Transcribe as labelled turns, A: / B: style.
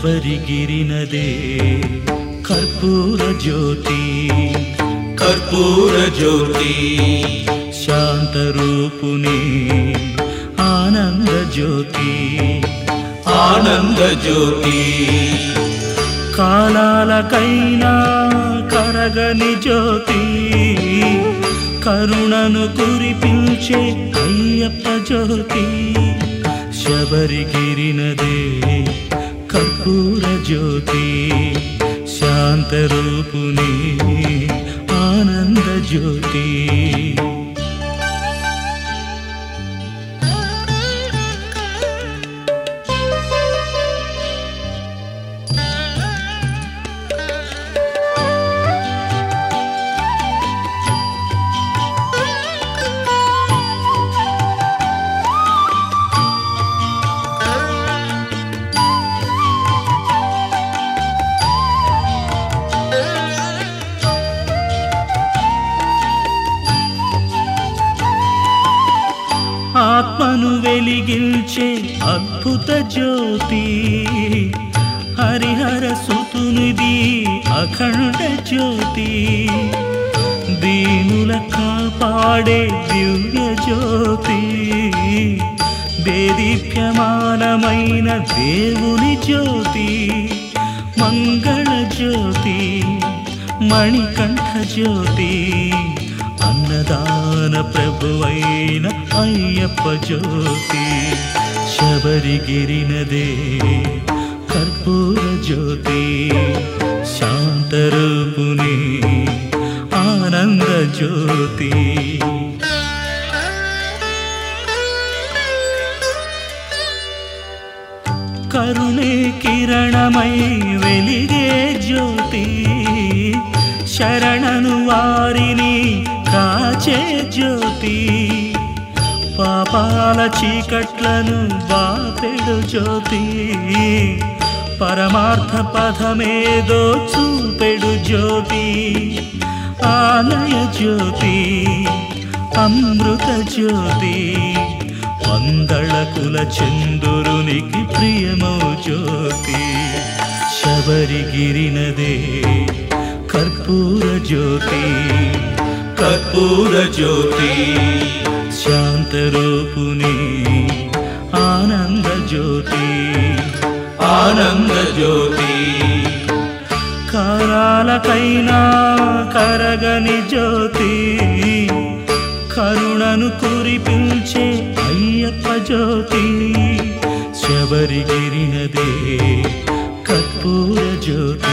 A: శబరిగిరినదే కర్పూర జ్యోతి
B: కర్పూర జ్యోతి
A: శాంతరూపుని ఆనంద జ్యోతి
B: ఆనంద జ్యోతి
A: కాలాలకైనా కరగని జ్యోతి కరుణను కురిపించే అయ్యప్ప జ్యోతి శబరిగిరినదే కర్పూర జ్యోతి శాంతరూపుని ఆనంద జ్యోతి ఆత్మను వెలిగించే అద్భుత జ్యోతి హరిహర సుతునిది అఖండ జ్యోతి దీనుల కాపాడే దివ్య జ్యోతి దేదీప్యమానమైన దేవుని జ్యోతి మంగళ జ్యోతి మణికంఠ జ్యోతి అన్నదాన ప్రభువైన అయ్యప్ప జ్యోతి శబరిగిరినదే కర్పూర జ్యోతి శాంతరూపుని ఆనంద జ్యోతి కరుణే కిరణమై వెలిగే జ్యోతి శరణను వారిని కాచే జ్యోతి పాపాల చీకట్లను బాపెడు జ్యోతి పరమార్థ పథమేదో చూపెడు జ్యోతి ఆలయ జ్యోతి అమృత జ్యోతి వందళకుల చందురునికి ప్రియమౌ జ్యోతి శబరిగిరినదే కర్పూర జ్యోతి
B: కర్పూర జ్యోతి
A: శాంతరూపుని ఆనంద జ్యోతి
B: ఆనంద జ్యోతి
A: కాలాలకైనా కరగని జ్యోతి కరుణను కురిపించే అయ్యప్ప జ్యోతి శబరిగిరినదే కర్పూర జ్యోతి